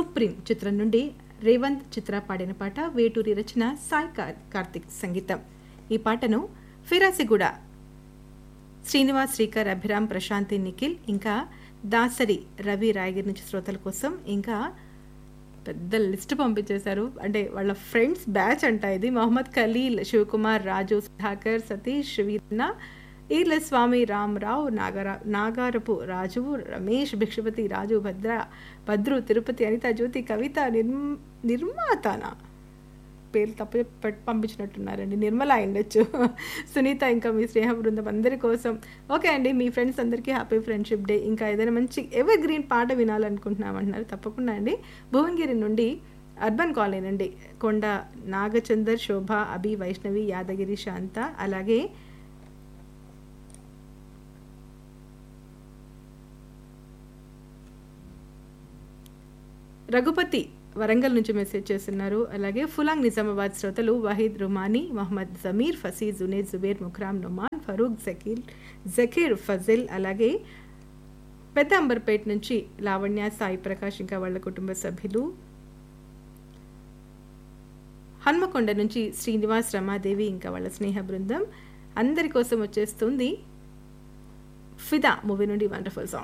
supreme చిత్రం నుండి రేవంత్ చిత్ర పాడిన పాట వేటూరి రచన సాయి కార్- కార్తిక్ సంగీతం ఈ పాటను ఫిరాసిగూడ శ్రీనివాస్ శ్రీకర్ అభిరామ్ ప్రశాంతి నిఖిల్ ఇంకా దాసరి రవి రాయగిరి నుంచి శ్రోతల కోసం ఇంకా పెద్ద లిస్ట్ పంపించేశారు అంటే వాళ్ళ ఫ్రెండ్స్ బ్యాచ్ అంట ఇది మొహమ్మద్ ఖలీల్ శివకుమార్ రాజు సుధాకర్ సతీష్ వీరన్న ఈర్ల స్వామి రామరావు నాగర నాగారపు రాజు రమేష్ భిక్షపతి రాజు భద్ర భద్రు తిరుపతి అనిత జ్యోతి కవిత నిర్మ నిర్మాతనా పేరు తప్ప పెట్- పంపించినట్టున్నారండి నిర్మల అయిండొచ్చు సునీత ఇంకా మీ స్నేహ బృందం అందరి కోసం ఓకే అండి మీ ఫ్రెండ్స్ అందరికీ హ్యాపీ ఫ్రెండ్షిప్ డే ఇంకా ఏదైనా మంచి ఎవర్ గ్రీన్ పాట వినాలనుకుంటున్నామంటున్నారు తప్పకుండా అండి భువనగిరి నుండి అర్బన్ కాలనీ నుండి కొండ నాగచందర్ శోభ అభి వైష్ణవి యాదగిరి శాంత అలాగే రఘుపతి వరంగల్ నుంచి మెసేజ్ చేస్తున్నారు అలాగే ఫులాంగ్ నిజామాబాద్ శ్రోతలు వహీద్ రుమానీ మహమ్మద్ జమీర్ ఫసీ జునేద్ జుబేర్ ముఖ్రామ్ నుమాన్ ఫరూక్ జకీల్ జకీర్ ఫజిల్ అలాగే పెద్ద అంబర్పేట నుంచి లావణ్య సాయి ప్రకాష్ ఇంకా వాళ్ళ కుటుంబ సభ్యులు హన్మకొండ నుంచి శ్రీనివాస్ రమాదేవి ఇంకా వాళ్ళ స్నేహ బృందం అందరి కోసం వచ్చేస్తుంది ఫిదా మూవీ నుండి వండర్ఫుల్ సాంగ్